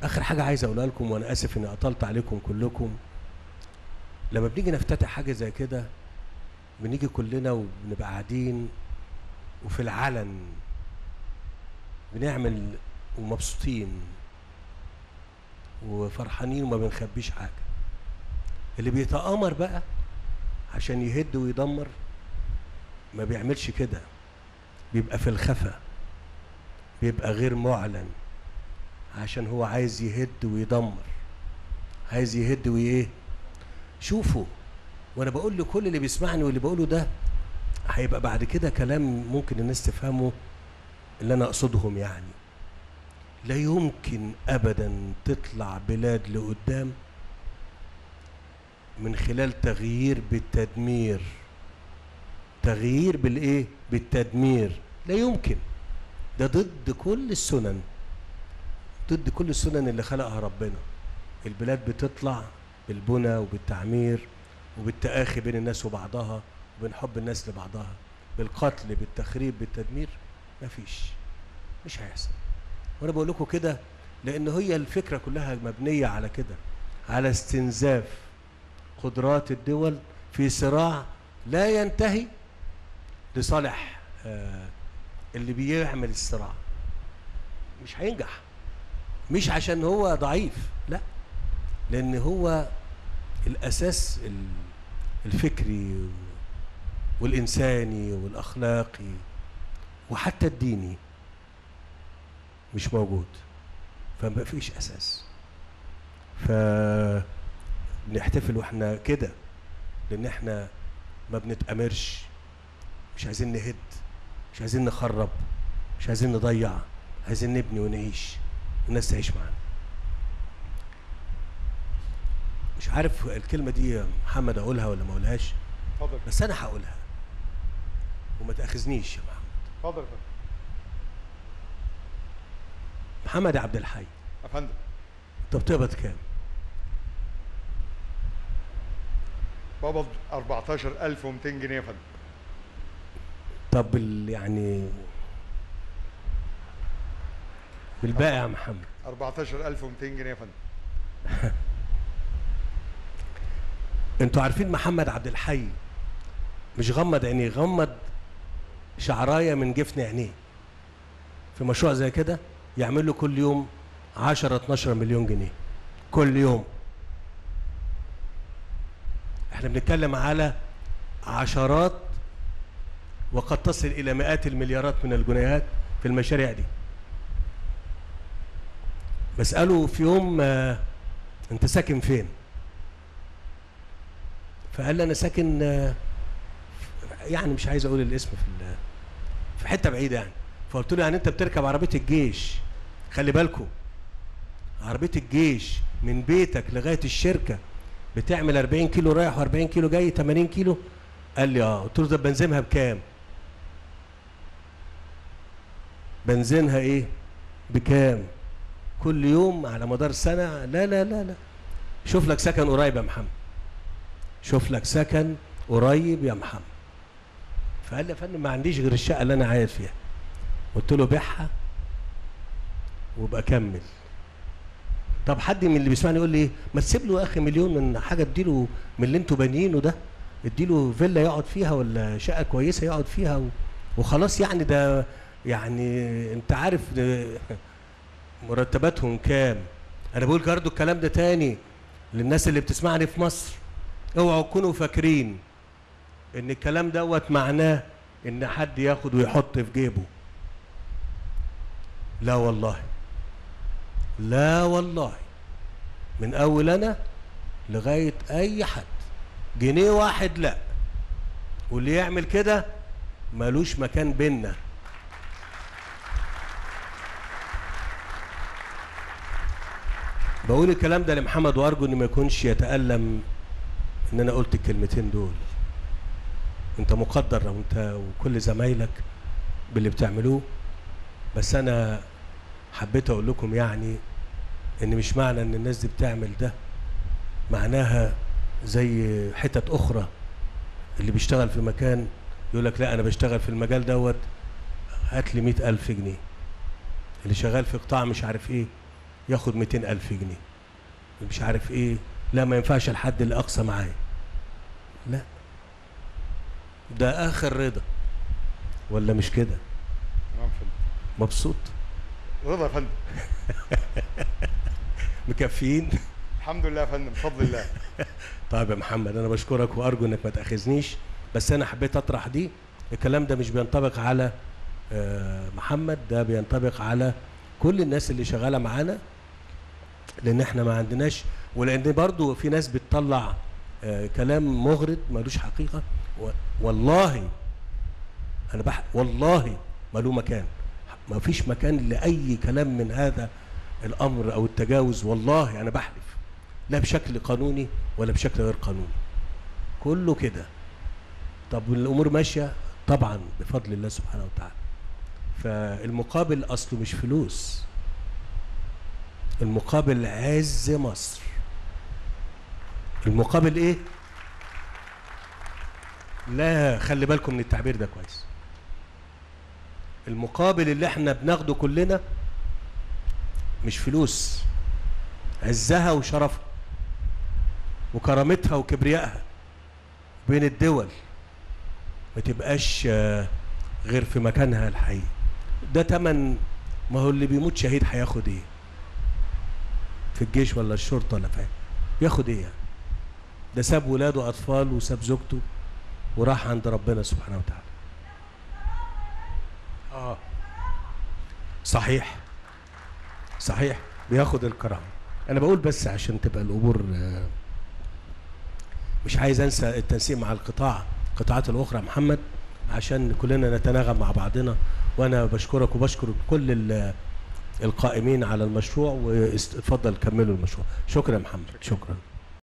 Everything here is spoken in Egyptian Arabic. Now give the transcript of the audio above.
اخر حاجه عايز اقولها لكم وانا اسف اني اطلت عليكم كلكم لما بنيجي نفتتح حاجه زي كده بنيجي كلنا وبنبقى قاعدين وفي العلن بنعمل ومبسوطين وفرحانين وما بنخبيش حاجه اللي بيتآمر بقى عشان يهد ويدمر ما بيعملش كده بيبقى في الخفا بيبقى غير معلن عشان هو عايز يهد ويدمر عايز يهد وايه شوفوا وانا بقول لكل اللي بيسمعني واللي بقوله ده هيبقى بعد كده كلام ممكن الناس تفهمه اللي انا اقصدهم يعني لا يمكن ابدا تطلع بلاد لقدام من خلال تغيير بالتدمير تغيير بالايه بالتدمير لا يمكن ده ضد كل السنن ضد كل السنن اللي خلقها ربنا البلاد بتطلع بالبنى وبالتعمير وبالتآخي بين الناس وبعضها وبين حب الناس لبعضها بالقتل بالتخريب بالتدمير مفيش مش هيحصل وانا بقول لكم كده لان هي الفكره كلها مبنيه على كده على استنزاف قدرات الدول في صراع لا ينتهي لصالح آه اللي بيعمل الصراع مش هينجح مش عشان هو ضعيف لا لان هو الاساس الفكري والانساني والاخلاقي وحتى الديني مش موجود فما فيش اساس ف بنحتفل واحنا كده لان احنا ما بنتامرش مش عايزين نهد مش عايزين نخرب مش عايزين نضيع عايزين نبني ونعيش والناس تعيش معانا مش عارف الكلمه دي يا محمد اقولها ولا ما اقولهاش اتفضل بس انا هقولها وما تاخذنيش يا محمد اتفضل يا فندم محمد عبد الحي يا فندم انت بتقبض كام بقبض 14200 جنيه يا فندم طب ال- يعني بالباقي يا محمد 14200 جنيه يا فندم انتوا عارفين محمد عبد الحي مش غمض عينيه غمض شعرايه من جفن عينيه في مشروع زي كده يعمل له كل يوم 10 12 مليون جنيه كل يوم احنا بنتكلم على عشرات وقد تصل الى مئات المليارات من الجنيهات في المشاريع دي بسأله في يوم آه، انت ساكن فين فقال لي انا ساكن آه، يعني مش عايز اقول الاسم في ال- في حته بعيده يعني فقلت له يعني انت بتركب عربيه الجيش خلي بالكم عربيه الجيش من بيتك لغايه الشركه بتعمل 40 كيلو رايح و40 كيلو جاي 80 كيلو قال لي اه قلت له ده بنزينها بكام بنزينها ايه بكام كل يوم على مدار سنه لا لا لا لا شوف لك سكن قريب يا محمد شوف لك سكن قريب يا محمد فقال لي يا فندم ما عنديش غير الشقه اللي انا عايز فيها قلت له بيعها وابقى كمل طب حد من اللي بيسمعني يقول لي ايه ما تسيب له يا اخي مليون من حاجه اديله من اللي انتوا بانيينه ده اديله فيلا يقعد فيها ولا شقه كويسه يقعد فيها و... وخلاص يعني ده يعني انت عارف ده مرتباتهم كام انا بقول برضه الكلام ده تاني للناس اللي بتسمعني في مصر اوعوا تكونوا فاكرين ان الكلام دوت معناه ان حد ياخد ويحط في جيبه لا والله لا والله من اول انا لغايه اي حد جنيه واحد لا واللي يعمل كده ملوش مكان بينا بقول الكلام ده لمحمد وارجو ان ما يكونش يتالم ان انا قلت الكلمتين دول انت مقدر وانت وكل زمايلك باللي بتعملوه بس انا حبيت اقول لكم يعني ان مش معنى ان الناس دي بتعمل ده معناها زي حتت اخرى اللي بيشتغل في مكان يقول لك لا انا بشتغل في المجال دوت هات لي مئة ألف جنيه اللي شغال في قطاع مش عارف ايه ياخد 200 ألف جنيه مش عارف ايه لا ما ينفعش الحد اللي اقصى معايا لا ده اخر رضا ولا مش كده تمام يا فندم مبسوط رضا يا فندم مكفيين الحمد لله يا فندم بفضل الله طيب يا محمد انا بشكرك وارجو انك ما تاخذنيش بس انا حبيت اطرح دي الكلام ده مش بينطبق على آه، محمد ده بينطبق على كل الناس اللي شغاله معانا لان احنا ما عندناش ولان برضو في ناس بتطلع آه، كلام مغرض ملوش حقيقه و- والله انا بح والله ما له مكان ما فيش مكان لاي كلام من هذا الامر او التجاوز والله انا بحلف لا بشكل قانوني ولا بشكل غير قانوني كله كده طب الامور ماشيه طبعا بفضل الله سبحانه وتعالى فالمقابل اصله مش فلوس المقابل عز مصر المقابل ايه لا خلي بالكم من التعبير ده كويس المقابل اللي احنا بناخده كلنا مش فلوس عزها وشرفها وكرامتها وكبريائها بين الدول ما تبقاش آه، غير في مكانها الحقيقي ده تمن ما هو اللي بيموت شهيد هياخد ايه في الجيش ولا الشرطه ولا فاهم ياخد ايه يعني ده ساب ولاده اطفال وساب زوجته وراح عند ربنا سبحانه وتعالى اه صحيح صحيح بياخد الكرامه انا بقول بس عشان تبقى الامور آه، مش عايز انسى التنسيق مع القطاع القطاعات الاخرى يا محمد عشان كلنا نتناغم مع بعضنا وانا بشكرك وبشكر كل ال- القائمين على المشروع واتفضل كملوا المشروع شكرا يا محمد شكرا